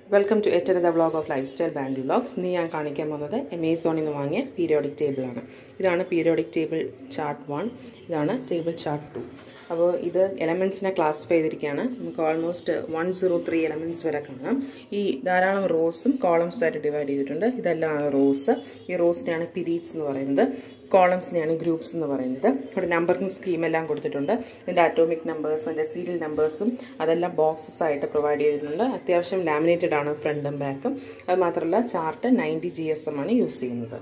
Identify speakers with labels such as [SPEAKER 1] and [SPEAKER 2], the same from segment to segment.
[SPEAKER 1] welcome to at the vlog of lifestyle bank vlogs ഇന്ന് ഞാൻ കാണിക്കാൻ പോകുന്നത് എമേസോണിൽ നിന്ന് വാങ്ങിയ പീരിയോഡിക് ടേബിളാണ് ഇതാണ് പീരിയോഡിക് ടേബിൾ ചാർട്ട് വൺ ഇതാണ് ടേബിൾ ചാർട്ട് ടു അപ്പോൾ ഇത് എലമെൻസിനെ ക്ലാസിഫൈ ചെയ്തിരിക്കുകയാണ് നമുക്ക് almost one zero three elements വരെ കാണാം ഈ ധാരാളം റോസും കോളംസ് ആയിട്ട് ഡിവൈഡ് ചെയ്തിട്ടുണ്ട് ഇതെല്ലാം റോസ് ഈ റോസിനെയാണ് പിരീഡ്സ് എന്ന് പറയുന്നത് കോളംസിനെയാണ് ഗ്രൂപ്പ്സ് എന്ന് പറയുന്നത് ഇവിടെ നമ്പറിംഗ് സ്കീം എല്ലാം കൊടുത്തിട്ടുണ്ട് ഇതിൻ്റെ അറ്റോമിക് നമ്പേഴ്സ് അതിൻ്റെ സീരിയൽ നമ്പേഴ്സും അതെല്ലാം ബോക്സസ് ആയിട്ട് പ്രൊവൈഡ് ചെയ്തിട്ടുണ്ട് അത്യാവശ്യം ലാമിനേറ്റഡ് ആണ് ഫ്രണ്ടും ബാക്കും അത് മാത്രമല്ല chart ninety G S M ആണ് യൂസ് ചെയ്യുന്നത്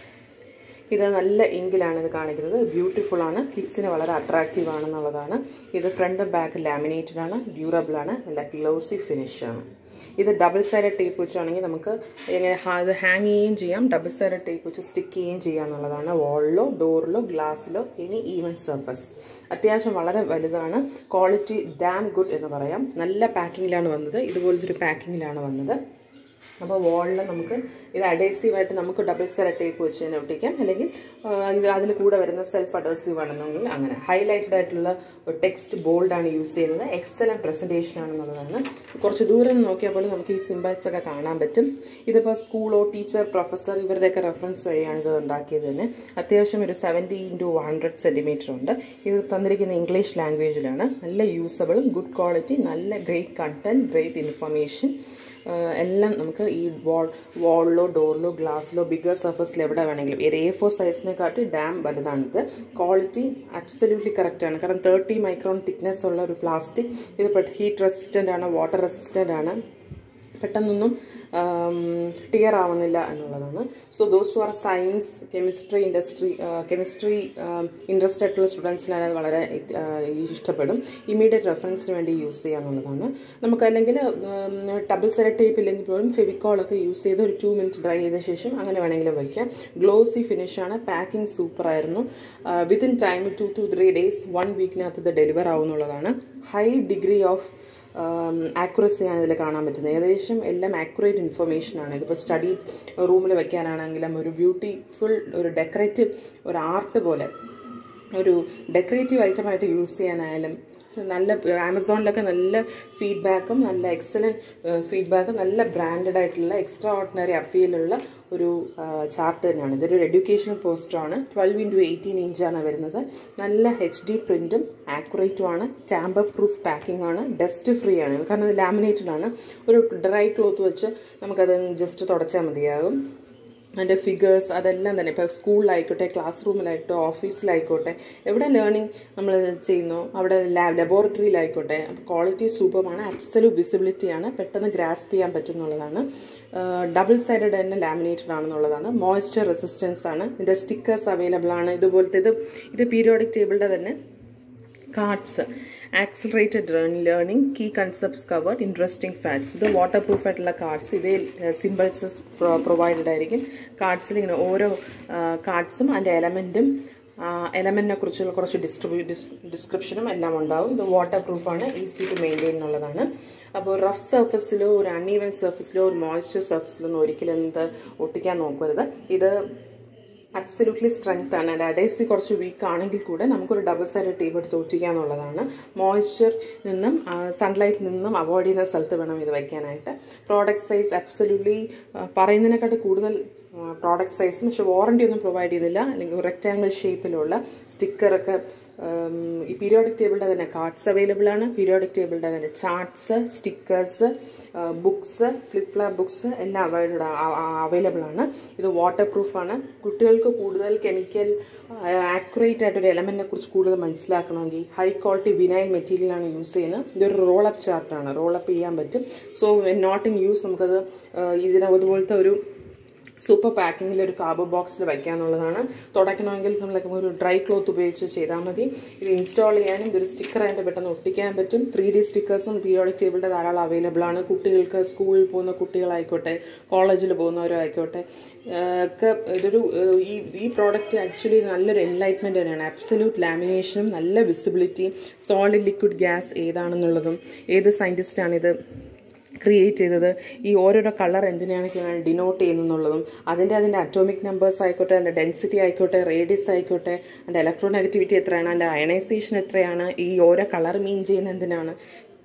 [SPEAKER 1] ഇത് നല്ല ഇങ്കിലാണ് ഇത് കാണിക്കുന്നത് ബ്യൂട്ടിഫുൾ ആണ് കിഡ്സിന് വളരെ അട്രാക്റ്റീവ് ആണെന്നുള്ളതാണ് ഇത് ഫ്രണ്ട് ബാക്ക് ലാമിനേറ്റഡ് ആണ് ഡ്യൂറബിൾ ആണ് നല്ല ഗ്ലോസി ഫിനിഷ് ആണ് ഇത് ഡബിൾ സൈഡ് ടേപ്പ് വെച്ചാണെങ്കിൽ നമുക്ക് എങ്ങനെ ഇത് ഹാങ് ചെയ്യുകയും ചെയ്യാം ഡബിൾ സൈഡ് ടേപ്പ് വെച്ച് സ്റ്റിക്ക് ചെയ്യുകയും ചെയ്യാം എന്നുള്ളതാണ് വാളിലോ ഡോറിലോ ഗ്ലാസ്സിലോ എനി ഈവൻ സർഫസ് അത്യാവശ്യം വളരെ വലുതാണ് ക്വാളിറ്റി ഡാം ഗുഡ് എന്ന് പറയാം നല്ല പാക്കിങ്ങിലാണ് വന്നത് ഇതുപോലത്തെ ഒരു പാക്കിങ്ങിലാണ് വന്നത് അപ്പോൾ വാളിൽ നമുക്ക് ഇത് അഡേസീവായിട്ട് നമുക്ക് ഡബിൾ സെല ടേപ്പ് വെച്ച് തന്നെ ഒട്ടിക്കാം അല്ലെങ്കിൽ ഇത് അതിൽ കൂടെ വരുന്ന സെൽഫ് അഡേസീവ് ആണെന്നെങ്കിൽ അങ്ങനെ ഹൈലൈറ്റഡ് ആയിട്ടുള്ള ടെക്സ്റ്റ് ബോൾഡാണ് യൂസ് ചെയ്യുന്നത് എക്സലൻറ്റ് പ്രസൻറ്റേഷൻ ആണെന്നുള്ളതാണ് കുറച്ച് ദൂരം നിന്ന് നോക്കിയാൽ പോലും നമുക്ക് ഈ സിമ്പിൾസ് ഒക്കെ കാണാൻ പറ്റും ഇതിപ്പോൾ സ്കൂളോ ടീച്ചർ പ്രൊഫസർ ഇവരുടെയൊക്കെ റെഫറൻസ് വഴിയാണ് ഇത് ഉണ്ടാക്കിയത് തന്നെ അത്യാവശ്യം ഒരു സെവൻറ്റി ഇൻറ്റു ഹൺഡ്രഡ് സെൻറ്റിമീറ്റർ ഉണ്ട് ഇത് തന്നിരിക്കുന്ന ഇംഗ്ലീഷ് ലാംഗ്വേജിലാണ് നല്ല യൂസബിളും ഗുഡ് ക്വാളിറ്റി നല്ല ഗ്രേറ്റ് കണ്ടൻറ്റ് ഗ്രേറ്റ് ഇൻഫർമേഷൻ എല്ലാം നമുക്ക് ഈ വാൾ വാളിലോ ഡോറിലോ ഗ്ലാസ്സിലോ ബിഗർ സർഫസിൽ എവിടെ വേണമെങ്കിലും ഒരു എ ഫോർ സൈസിനെക്കാട്ടി ഡാം വലുതാണിത് ക്വാളിറ്റി അബ്സല്യൂട്ട്ലി കറക്റ്റാണ് കാരണം തേർട്ടി മൈക്രോൺ തിക്നെസ് ഉള്ള ഒരു പ്ലാസ്റ്റിക് ഇത് ഹീറ്റ് റെസിസ്റ്റൻ്റ് ആണ് വാട്ടർ റെസിസ്റ്റൻ്റ് ആണ് പെട്ടെന്നൊന്നും ടിയർ ആവുന്നില്ല എന്നുള്ളതാണ് so those are science chemistry industry chemistry interest ആയിട്ടുള്ള സ്റ്റുഡൻസിന് അത് വളരെ ഇഷ്ടപ്പെടും ഇമീഡിയറ്റ് റെഫറൻസിന് വേണ്ടി യൂസ് ചെയ്യുക എന്നുള്ളതാണ് നമുക്ക് അല്ലെങ്കിൽ ഡബിൾ സെല ടേപ്പ് ഇല്ലെങ്കിൽ പോലും ഫെവിക്കോളൊക്കെ യൂസ് ചെയ്ത് ഒരു ടു മിനിറ്റ് ഡ്രൈ ചെയ്ത ശേഷം അങ്ങനെ വേണമെങ്കിലും വയ്ക്കാം ഗ്ലോസി ഫിനിഷാണ് പാക്കിംഗ് സൂപ്പർ ആയിരുന്നു within time two to three days one വീക്കിനകത്ത് ഇത് ഡെലിവർ ആവുന്നുള്ളതാണ് ഹൈ ഡിഗ്രി ഓഫ് ആക്യുറസിയാണ് ഇതിൽ കാണാൻ പറ്റുന്നത് ഏകദേശം എല്ലാം ആക്യുറേറ്റ് ഇൻഫർമേഷൻ ആണ് ഇതിപ്പോൾ സ്റ്റഡി റൂമിൽ വെക്കാനാണെങ്കിലും ഒരു ബ്യൂട്ടിഫുൾ ഒരു ഡെക്കറേറ്റീവ് ഒരു ആർട്ട് പോലെ ഒരു ഡെക്കറേറ്റീവ് ഐറ്റമായിട്ട് യൂസ് ചെയ്യാനായാലും നല്ല ആമസോണിലൊക്കെ നല്ല ഫീഡ്ബാക്കും നല്ല എക്സലൻറ്റ് ഫീഡ്ബാക്കും നല്ല ബ്രാൻഡഡ് ആയിട്ടുള്ള എക്സ്ട്രാ ഓർഡിനറി അപ്പീലുള്ള ഒരു ചാർട്ട് തന്നെയാണ് ഇതൊരു എഡ്യൂക്കേഷണൽ പോസ്റ്ററാണ് ട്വൽവ് ഇൻറ്റു എയ്റ്റീൻ ഇഞ്ചാണ് വരുന്നത് നല്ല എച്ച് ഡി പ്രിൻറ്റും ആക്യുറേറ്റും ആണ് ടാമ്പർ പ്രൂഫ് പാക്കിംഗ് ആണ് ഡസ്റ്റ് ഫ്രീ ആണ് കാരണം ഇത് ലാമിനേറ്റഡ് ആണ് ഒരു ഡ്രൈ ക്ലോത്ത് വെച്ച് നമുക്കത് ജസ്റ്റ് തുടച്ചാൽ മതിയാകും അതിൻ്റെ ഫിഗേഴ്സ് അതെല്ലാം തന്നെ ഇപ്പോൾ സ്കൂളിലായിക്കോട്ടെ ക്ലാസ് റൂമിലായിക്കോട്ടെ ഓഫീസിലായിക്കോട്ടെ എവിടെ ലേണിംഗ് നമ്മൾ ചെയ്യുന്നു അവിടെ ലാബ് ലബോറട്ടറിയിലായിക്കോട്ടെ ക്വാളിറ്റി സൂപ്പറാണ് അബ്സലു വിസിബിലിറ്റിയാണ് പെട്ടെന്ന് ഗ്രാസ്പ് ചെയ്യാൻ പറ്റുന്നുള്ളതാണ് ഡബിൾ സൈഡഡ് തന്നെ ലാമിനേറ്റഡ് ആണെന്നുള്ളതാണ് മോയ്സ്ചർ റെസിസ്റ്റൻസ് ആണ് ഇതിൻ്റെ സ്റ്റിക്കേഴ്സ് അവൈലബിൾ ആണ് ഇതുപോലത്തെ ഇത് ഇത് പീരിയോഡിക് ടേബിളിൻ്റെ തന്നെ cards accelerated learning key concepts covered interesting facts ഇത് വാട്ടർ പ്രൂഫ് ആയിട്ടുള്ള കാർഡ്സ് ഇതേ സിമ്പിൾസ് പ്രൊവൈഡഡ് ആയിരിക്കും കാർഡ്സിൽ ഇങ്ങനെ ഓരോ കാർഡ്സും അതിൻ്റെ എലമെൻറ്റും എലമെൻറ്റിനെ കുറിച്ചുള്ള കുറച്ച് ഡിസ്ട്രിബ്യൂ ഡിസ്ക്രിപ്ഷനും എല്ലാം ഉണ്ടാവും ഇത് വാട്ടർ പ്രൂഫാണ് ഈസി ടു മെയിൻറ്റെയിൻ എന്നുള്ളതാണ് അപ്പോൾ റഫ് സർഫസിലോ ഒരു അൺഈവൻ സർഫസിലോ ഒരു മോയ്സ്ചർ സർഫസിലോ ഒന്നും ഒരിക്കലും ഇത് ഒട്ടിക്കാൻ നോക്കരുത് ഇത് അബ്സല്യൂട്ട്ലി സ്ട്രെങ്ത് ആണ് ആൻഡ് അഡേസി കുറച്ച് വീക്ക് ആണെങ്കിൽ കൂടെ നമുക്കൊരു ഡബിൾ സൈഡ് ടേപ്പ് എടുത്ത് ഒട്ടിക്കുക എന്നുള്ളതാണ് മോയ്സ്ചർ നിന്നും സൺലൈറ്റിൽ നിന്നും അവോയ്ഡ് ചെയ്യുന്ന സ്ഥലത്ത് വേണം ഇത് വയ്ക്കാനായിട്ട് പ്രോഡക്റ്റ് സൈസ് അബ്സല്യൂട്ട്ലി പറയുന്നതിനെക്കാട്ട് കൂടുതൽ പ്രോഡക്റ്റ് സൈസും പക്ഷെ വാറണ്ടി ഒന്നും പ്രൊവൈഡ് ചെയ്യുന്നില്ല അല്ലെങ്കിൽ റെക്റ്റാങ്കിൾ ഷേപ്പിലുള്ള സ്റ്റിക്കറൊക്കെ ഈ പീരിയോഡിക് ടേബിളിൻ്റെ തന്നെ കാർഡ്സ് അവൈലബിൾ ആണ് പീരിയോഡിക് ടേബിളിൻ്റെ തന്നെ charts stickers books flip flap books എല്ലാം അവൈലബിൾ ആണ് ഇത് വാട്ടർ പ്രൂഫാണ് കുട്ടികൾക്ക് കൂടുതൽ കെമിക്കൽ ആക്യുറേറ്റ് ആയിട്ടൊരു എലമെൻറ്റിനെ കുറിച്ച് കൂടുതൽ മനസ്സിലാക്കണമെങ്കിൽ ഹൈ ക്വാളിറ്റി വിനൈൽ മെറ്റീരിയലാണ് യൂസ് ചെയ്യുന്നത് ഇതൊരു റോളപ്പ് ചാർട്ടാണ് റോളപ്പ് ചെയ്യാൻ പറ്റും സോ നോട്ട് ഇൻ യൂസ് നമുക്കത് ഇതിന് അതുപോലത്തെ ഒരു സൂപ്പർ പാക്കിങ്ങിൽ ഒരു കാർബോ ബോക്സിൽ വയ്ക്കാന്നുള്ളതാണ് തുടയ്ക്കണമെങ്കിൽ നമ്മൾ ഒരു ഡ്രൈ ക്ലോത്ത് ഉപയോഗിച്ച് ചെയ്താൽ മതി ഇത് ഇൻസ്റ്റാൾ ചെയ്യാനും ഇതൊരു സ്റ്റിക്കറായിട്ട് പെട്ടെന്ന് ഒട്ടിക്കാൻ പറ്റും ത്രീ ഡി സ്റ്റിക്കേഴ്സും പീരിയോഡിക് ടേബിളിൻ്റെ ധാരാളം അവൈലബിൾ ആണ് കുട്ടികൾക്ക് സ്കൂളിൽ പോകുന്ന കുട്ടികളായിക്കോട്ടെ കോളേജിൽ പോകുന്നവരോ ആയിക്കോട്ടെ ഒക്കെ ഇതൊരു ഈ ഈ പ്രോഡക്റ്റ് ആക്ച്വലി നല്ലൊരു എൻലൈറ്റ്മെൻറ്റ് തന്നെയാണ് അബ്സല്യൂട്ട് ലാമിനേഷനും നല്ല വിസിബിലിറ്റിയും സോളിഡ് ലിക്വിഡ് ഗ്യാസ് ഏതാണെന്നുള്ളതും ഏത് സയൻറ്റിസ്റ്റാണിത് ക്രിയേറ്റ് ചെയ്തത് ഈ ഓരോരോ കളർ എന്തിനാണ് ഡിനോട്ട് ചെയ്യുന്നതെന്നുള്ളതും അതിൻ്റെ അതിൻ്റെ അറ്റോമിക് നമ്പേഴ്സ് ആയിക്കോട്ടെ അതിൻ്റെ ഡെൻസിറ്റി ആയിക്കോട്ടെ റേഡിയസ് ആയിക്കോട്ടെ അതിൻ്റെ ഇലക്ട്രോ നെഗറ്റിവിറ്റി എത്രയാണ് അതിൻ്റെ അയണൈസേഷൻ എത്രയാണ് ഈ ഓരോ കളർ മീൻ ചെയ്യുന്ന എന്തിനാണ്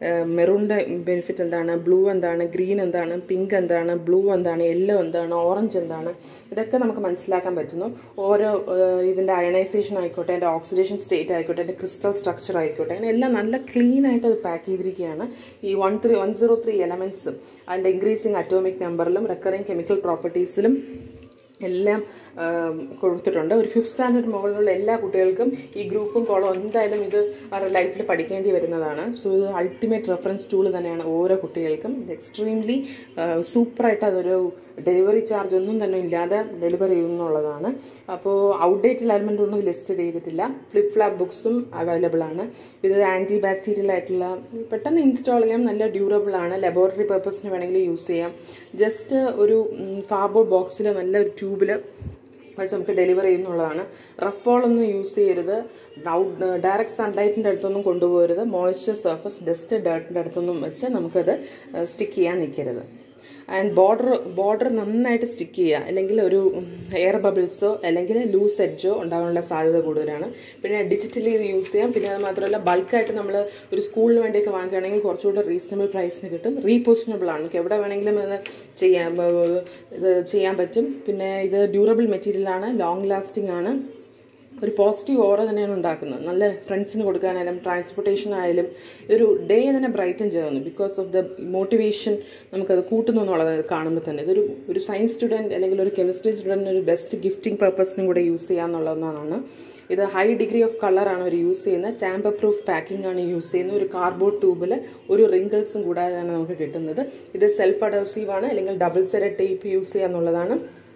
[SPEAKER 1] മെറൂണിൻ്റെ ബെനിഫിറ്റ് എന്താണ് ബ്ലൂ എന്താണ് ഗ്രീൻ എന്താണ് പിങ്ക് എന്താണ് ബ്ലൂ എന്താണ് യെല്ലോ എന്താണ് ഓറഞ്ച് എന്താണ് ഇതൊക്കെ നമുക്ക് മനസ്സിലാക്കാൻ പറ്റുന്നു ഓരോ ഇതിൻ്റെ അയണൈസേഷൻ ആയിക്കോട്ടെ അതിൻ്റെ ഓക്സിഡേഷൻ സ്റ്റേറ്റ് ആയിക്കോട്ടെ അതിൻ്റെ ക്രിസ്റ്റൽ സ്ട്രക്ചർ ആയിക്കോട്ടെ അങ്ങനെ എല്ലാം നല്ല ക്ലീൻ ആയിട്ട് അത് പാക്ക് ചെയ്തിരിക്കുകയാണ് ഈ one three one zero three എലമെൻറ്റ്സും അതിൻ്റെ ഇൻക്രീസിങ് അറ്റോമിക് നമ്പറിലും റെക്കറിങ് കെമിക്കൽ പ്രോപ്പർട്ടീസിലും എല്ലാം കൊടുത്തിട്ടുണ്ട് ഒരു ഫിഫ്ത് സ്റ്റാൻഡേർഡ് മുകളിലുള്ള എല്ലാ കുട്ടികൾക്കും ഈ ഗ്രൂപ്പും കോളവും എന്തായാലും ഇത് അവരുടെ ലൈഫിൽ പഠിക്കേണ്ടി വരുന്നതാണ് സോ ഇത് അൾട്ടിമേറ്റ് റെഫറൻസ് ടൂൾ തന്നെയാണ് ഓരോ കുട്ടികൾക്കും ഇത് എക്സ്ട്രീംലി സൂപ്പറായിട്ട് അതൊരു ഡെലിവറി ചാർജ് ഒന്നും തന്നെ ഇല്ലാതെ ഡെലിവറി ചെയ്യുന്നുള്ളതാണ് അപ്പോൾ ഔട്ട്ഡേറ്റഡ് എലമെൻ്റ് ഒന്നും ലിസ്റ്റ് ചെയ്തിട്ടില്ല ഫ്ലിപ്പ് ഫ്ലാപ്പ് ബുക്സും അവൈലബിൾ ആണ് ഇത് ആൻറ്റി ബാക്ടീരിയൽ ആയിട്ടുള്ള പെട്ടെന്ന് ഇൻസ്റ്റാൾ ചെയ്യാം നല്ല ഡ്യൂറബിൾ ആണ് ലബോറട്ടറി പർപ്പസിന് വേണമെങ്കിൽ യൂസ് ചെയ്യാം ജസ്റ്റ് ഒരു കാർഡ്ബോർഡ് ബോക്സിൽ നല്ല ഒരു ട്യൂബിൽ വെച്ച് നമുക്ക് ഡെലിവർ ചെയ്യുന്നുള്ളതാണ് റഫ് വോളൊന്നും യൂസ് ചെയ്യരുത് ഔട്ട് ഡയറക്റ്റ് സൺലൈറ്റിൻ്റെ അടുത്തൊന്നും കൊണ്ടുപോകരുത് മോയ്സ്ചർ സർഫസ് ഡസ്റ്റ് ഡേർട്ടിൻ്റെ അടുത്തൊന്നും വെച്ച് നമുക്കത് സ്റ്റിക്ക് ചെയ്യാൻ നിൽക്കരുത് ആൻഡ് ബോർഡർ ബോർഡർ നന്നായിട്ട് സ്റ്റിക്ക് ചെയ്യുക അല്ലെങ്കിൽ ഒരു എയർ ബബിൾസോ അല്ലെങ്കിൽ ലൂസ് എഡ്ജോ ഉണ്ടാകാനുള്ള സാധ്യത കൂടുതലാണ് പിന്നെ ഡിജിറ്റലി ഇത് യൂസ് ചെയ്യാം പിന്നെ അത് മാത്രമല്ല ബൾക്കായിട്ട് നമ്മൾ ഒരു സ്കൂളിന് വേണ്ടിയൊക്കെ വാങ്ങുകയാണെങ്കിൽ കുറച്ചുകൂടെ റീസണബിൾ പ്രൈസിന് കിട്ടും റീപോസിബിൾ ആണ് നമുക്ക് എവിടെ വേണമെങ്കിലും ഇത് ചെയ്യാൻ ഇത് ചെയ്യാൻ പറ്റും പിന്നെ ഇത് ഡ്യൂറബിൾ മെറ്റീരിയലാണ് ലോങ് ലാസ്റ്റിംഗ് ആണ് ഒരു പോസിറ്റീവ് ഓറ തന്നെയാണ് ഉണ്ടാക്കുന്നത് നല്ല ഫ്രണ്ട്സിന് കൊടുക്കാനായാലും ട്രാൻസ്പോർട്ടേഷൻ ആയാലും ഒരു ഡേ തന്നെ ബ്രൈറ്റൻ ചെയ്യുന്നു ബിക്കോസ് ഓഫ് ദ മോട്ടിവേഷൻ നമുക്കത് കൂട്ടുന്നു എന്നുള്ളത് കാണുമ്പോൾ തന്നെ ഇതൊരു ഒരു സയൻസ് സ്റ്റുഡൻറ്റ് അല്ലെങ്കിൽ ഒരു കെമിസ്ട്രി സ്റ്റുഡൻറ്റിന് ഒരു ബെസ്റ്റ് ഗിഫ്റ്റിംഗ് പർപ്പസിനും കൂടെ യൂസ് ചെയ്യാമെന്നുള്ളതാണ് ഇത് ഹൈ ഡിഗ്രി ഓഫ് കളറാണ് അവർ യൂസ് ചെയ്യുന്നത് ടാമ്പർ പ്രൂഫ് പാക്കിംഗ് ആണ് യൂസ് ചെയ്യുന്നത് ഒരു കാർഡ്ബോർഡ് ട്യൂബിൽ ഒരു റിങ്കിൾസും കൂടാതെയാണ് നമുക്ക് കിട്ടുന്നത് ഇത് സെൽഫ് അഡോസീവ് ആണ് അല്ലെങ്കിൽ ഡബിൾ സെര ടേപ്പ് യൂസ് ചെയ്യാന്നുള്ളതാണ്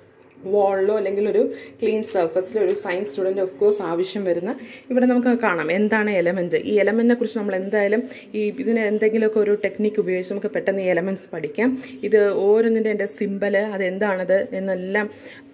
[SPEAKER 1] വാളിലോ അല്ലെങ്കിൽ ഒരു ക്ലീൻ സർഫസിലോ ഒരു സയൻസ് സ്റ്റുഡൻറ്റ് ഓഫ് കോഴ്സ് ആവശ്യം വരുന്ന ഇവിടെ നമുക്ക് കാണാം എന്താണ് എലമെൻറ്റ് ഈ എലമെൻറ്റിനെ കുറിച്ച് നമ്മൾ എന്തായാലും ഈ ഇതിന് എന്തെങ്കിലുമൊക്കെ ഒരു ടെക്നിക്ക് ഉപയോഗിച്ച് നമുക്ക് പെട്ടെന്ന് ഈ എലമെൻറ്റ്സ് പഠിക്കാം ഇത് ഓരോന്നിൻ്റെ എൻ്റെ സിമ്പല് അതെന്താണത് എന്നെല്ലാം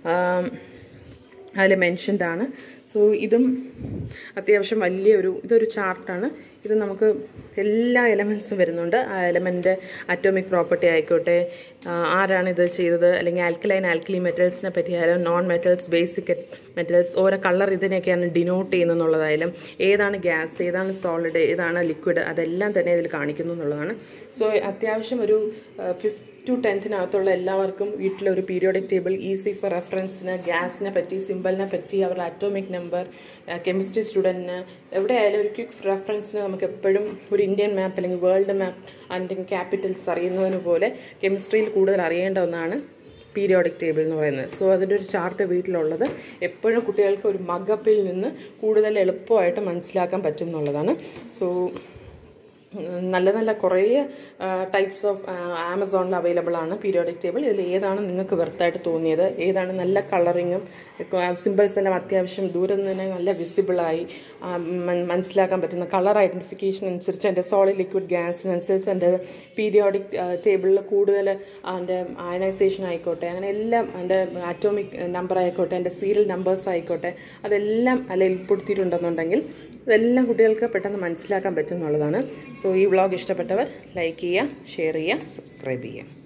[SPEAKER 1] അതിൽ മെൻഷൻഡ് ആണ് സോ ഇതും അത്യാവശ്യം വലിയൊരു ഇതൊരു ചാർട്ടാണ് ഇത് നമുക്ക് എല്ലാ എലമെൻസും വരുന്നുണ്ട് ആ എലമെൻ്റ് അറ്റോമിക് പ്രോപ്പർട്ടി ആയിക്കോട്ടെ ആരാണ് ഇത് ചെയ്തത് അല്ലെങ്കിൽ ആൽക്കലൈൻ ആൽക്കലി മെറ്റൽസിനെ പറ്റിയായാലും നോൺ മെറ്റൽസ് ബേസിക് മെറ്റൽസ് ഓരോ കളർ ഇതിനെയൊക്കെയാണ് ഡിനോട്ട് ചെയ്യുന്നതെന്നുള്ളതായാലും ഏതാണ് ഗ്യാസ് ഏതാണ് സോളിഡ് ഏതാണ് ലിക്വിഡ് അതെല്ലാം തന്നെ ഇതിൽ കാണിക്കുന്നു എന്നുള്ളതാണ് സോ അത്യാവശ്യം ഒരു ഫിഫ്ത്ത് ടു ടെൻത്തിനകത്തുള്ള എല്ലാവർക്കും വീട്ടിലൊരു പീരിയോഡിക് ടേബിൾ ഈസി ഫോർ റെഫറൻസിന് ഗ്യാസിനെ പറ്റി സിമ്പിളിനെ പറ്റി അവരുടെ അറ്റോമിക് നമ്പർ കെമിസ്ട്രി സ്റ്റുഡൻറ്റിന് എവിടെയായാലും ഒരു ക്വിക്ക് റെഫറൻസിന് നമുക്ക് എപ്പോഴും ഒരു ഇന്ത്യൻ മാപ്പ് അല്ലെങ്കിൽ വേൾഡ് മാപ്പ് അതിൻ്റെ ക്യാപിറ്റൽസ് അറിയുന്നതിന് പോലെ കെമിസ്ട്രിയിൽ കൂടുതൽ അറിയേണ്ട ഒന്നാണ് പീരിയോഡിക് ടേബിൾ എന്ന് പറയുന്നത് സോ അതിൻ്റെ ഒരു ചാർട്ട് വീട്ടിലുള്ളത് എപ്പോഴും കുട്ടികൾക്ക് ഒരു മഗപ്പിൽ നിന്ന് കൂടുതൽ എളുപ്പമായിട്ട് മനസ്സിലാക്കാൻ പറ്റും എന്നുള്ളതാണ് സോ നല്ല നല്ല കുറേ ടൈപ്സ് ഓഫ് ആമസോണിൽ അവൈലബിൾ ആണ് പീരിയോഡിക് ടേബിൾ ഇതിൽ ഏതാണ് നിങ്ങൾക്ക് വെർത്തായിട്ട് തോന്നിയത് ഏതാണ് നല്ല കളറിങ്ങും സിമ്പിൾസ് എല്ലാം അത്യാവശ്യം ദൂരം നിന്ന് തന്നെ നല്ല വിസിബിളായി മനസ്സിലാക്കാൻ പറ്റുന്ന കളർ ഐഡൻറ്റിഫിക്കേഷൻ അനുസരിച്ച് എൻ്റെ സോളിഡ് ലിക്വിഡ് ഗ്യാസിനനുസരിച്ച് എൻ്റെ പീരിയോഡിക് ടേബിളിൽ കൂടുതൽ അതിൻ്റെ അയണൈസേഷൻ ആയിക്കോട്ടെ അങ്ങനെ എല്ലാം അതിൻ്റെ അറ്റോമിക് നമ്പർ ആയിക്കോട്ടെ എൻ്റെ സീരിയൽ നമ്പേഴ്സ് ആയിക്കോട്ടെ അതെല്ലാം അതിൽ ഉൾപ്പെടുത്തിയിട്ടുണ്ടെന്നുണ്ടെങ്കിൽ ഇതെല്ലാം കുട്ടികൾക്ക് പെട്ടെന്ന് മനസ്സിലാക്കാൻ പറ്റും എന്നുള്ളതാണ് സോ ഈ വ്ളോഗ് ഇഷ്ടപ്പെട്ടവർ ലൈക്ക് ചെയ്യുക ഷെയർ ചെയ്യുക സബ്സ്ക്രൈബ് ചെയ്യുക